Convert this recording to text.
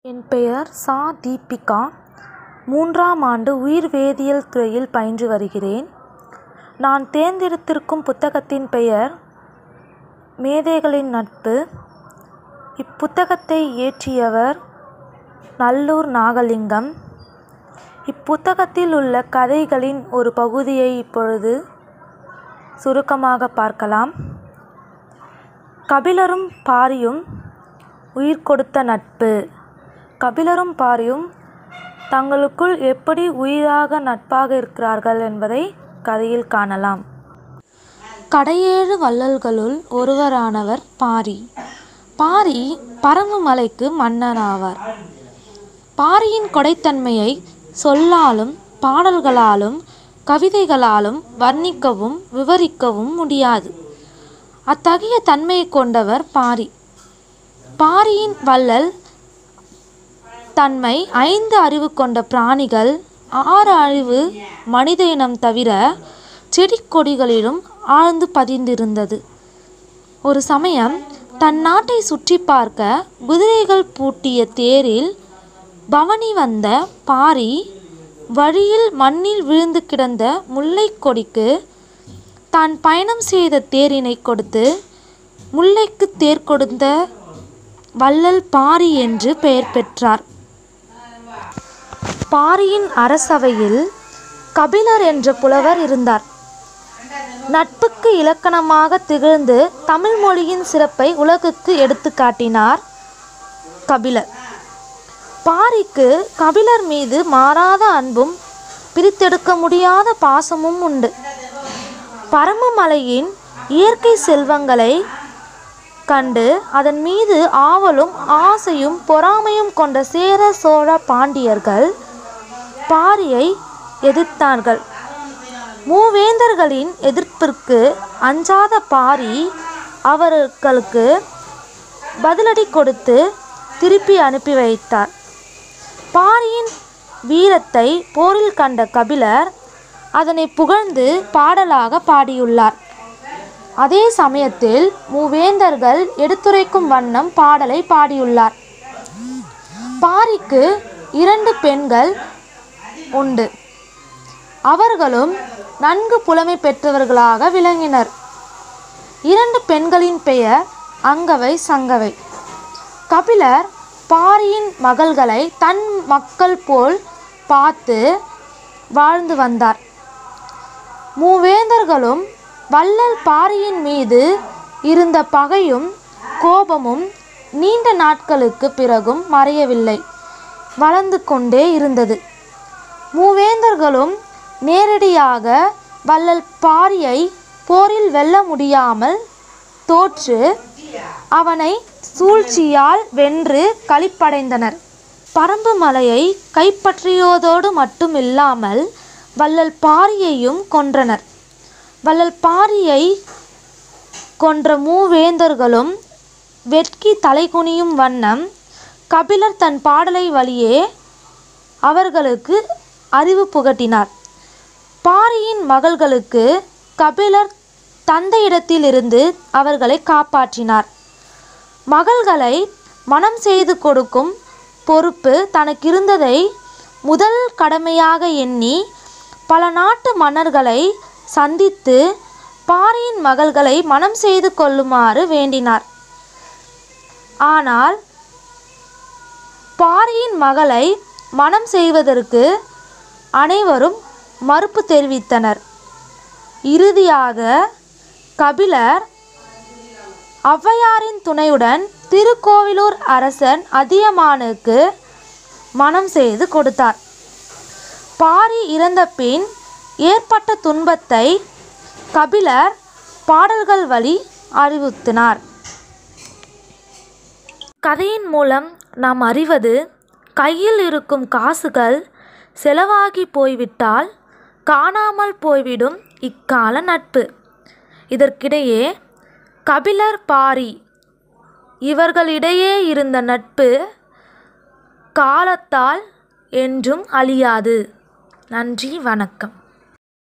என் பெயர் சா தீபிகா மூன்றாம் ஆண்டு உயிர்வேதியியல் துறையில் பயின்று வருகிறேன் நான் தேர்ந்தெடுத்திருக்கும் புத்தகத்தின் பெயர் மேதைகளின் நட்பு இப்புத்தகத்தை இயற்றியவர் நல்லூர் நாகலிங்கம் இப்புத்தகத்தில் உள்ள கதைகளின் ஒரு பகுதியை இப்பொழுது சுருக்கமாக பார்க்கலாம் கபிலரும் பாரியும் உயிர் கொடுத்த நட்பு கபிலரும் பாரியும் தங்களுக்குள் எப்படி உயிராக நட்பாக இருக்கிறார்கள் என்பதை கதையில் காணலாம் கடையேழு வள்ளல்களுள் ஒருவரானவர் பாரி பாரி பரம்புமலைக்கு மன்னனாவார் பாரியின் கொடைத்தன்மையை சொல்லாலும் பாடல்களாலும் கவிதைகளாலும் வர்ணிக்கவும் விவரிக்கவும் முடியாது அத்தகைய தன்மையை கொண்டவர் பாரி பாரியின் வள்ளல் தன்மை ஐந்து அறிவு கொண்ட பிராணிகள் ஆறு அறிவு மனித இனம் தவிர செடி கொடிகளிலும் ஆழ்ந்து பதிந்திருந்தது ஒரு சமயம் தன் நாட்டை சுற்றி பார்க்க குதிரைகள் பூட்டிய தேரில் பவனி வந்த பாரி வழியில் மண்ணில் விழுந்து கிடந்த முல்லைக் கொடிக்கு தான் பயணம் செய்த தேரினை கொடுத்து முல்லைக்கு தேர் கொடுத்த வள்ளல் பாரி என்று பெயர் பெற்றார் பாரியின் அரசவையில் கபிலர் என்ற புலவர் இருந்தார் நட்புக்கு இலக்கணமாக திகழ்ந்து தமிழ் மொழியின் சிறப்பை உலகுக்கு எடுத்து காட்டினார் கபிலர் பாரிக்கு கபிலர் மீது மாறாத அன்பும் பிரித்தெடுக்க முடியாத பாசமும் உண்டு பரமமலையின் இயற்கை செல்வங்களை கண்டு அதன் மீது ஆவலும் ஆசையும் பொறாமையும் கொண்ட சேர சோழ பாண்டியர்கள் பாரியை எதிர்த்தார்கள் மூவேந்தர்களின் எதிர்ப்பிற்கு அஞ்சாத பாரி அவர்களுக்கு பதிலடி கொடுத்து திருப்பி அனுப்பி வைத்தார் பாரியின் வீரத்தை போரில் கண்ட கபிலர் அதனை புகழ்ந்து பாடலாக பாடியுள்ளார் அதே சமயத்தில் மூவேந்தர்கள் எடுத்துரைக்கும் வண்ணம் பாடலை பாடியுள்ளார் பாரிக்கு இரண்டு பெண்கள் உண்டு அவர்களும் நன்கு புலமை பெற்றவர்களாக விளங்கினர் இரண்டு பெண்களின் பெயர் அங்கவை சங்கவை கபிலர் பாரியின் மகள்களை தன் மக்கள் போல் பார்த்து வாழ்ந்து வந்தார் மூவேந்தர்களும் வள்ளல் பாரியின் மீது இருந்த பகையும் கோபமும் நீண்ட நாட்களுக்கு பிறகும் மறையவில்லை வளர்ந்து கொண்டே இருந்தது மூவேந்தர்களும் நேரடியாக வள்ளல் பாரியை போரில் வெல்ல முடியாமல் தோற்று அவனை சூழ்ச்சியால் வென்று களிப்படைந்தனர் பரம்பு மலையை கைப்பற்றியோதோடு மட்டுமில்லாமல் வள்ளல் பாரியையும் கொன்றனர் வள்ளல் பாரியை கொன்ற மூவேந்தர்களும் வெட்கி தலைகுனியும் வண்ணம் கபிலர் தன் பாடலை வழியே அவர்களுக்கு அறிவு புகட்டினார் பாரியின் மகள்களுக்கு கபிலர் தந்தையிடத்திலிருந்து அவர்களை காப்பாற்றினார் மகள்களை மனம் செய்து கொடுக்கும் பொறுப்பு தனக்கிருந்ததை முதல் கடமையாக எண்ணி பல நாட்டு மன்னர்களை சந்தித்து பாரியின் மகள்களை மனம் செய்து கொள்ளுமாறு வேண்டினார் ஆனால் பாரியின் மகளை மனம் செய்வதற்கு அனைவரும் மறுப்பு தெரிவித்தனர் இறுதியாக கபிலர் ஔவையாரின் துணையுடன் திருக்கோவிலூர் அரசன் அதியமானுக்கு மனம் செய்து கொடுத்தார் பாரி இறந்த பின் ஏற்பட்ட துன்பத்தை கபிலர் பாடல்கள் வழி அறிவுறுத்தினார் கதையின் மூலம் நாம் அறிவது கையில் இருக்கும் காசுகள் செலவாகி போய்விட்டால் காணாமல் போய்விடும் இக்கால நட்பு இதற்கிடையே கபிலர் பாரி இவர்களிடையே இருந்த நட்பு காலத்தால் என்றும் அழியாது நன்றி வணக்கம்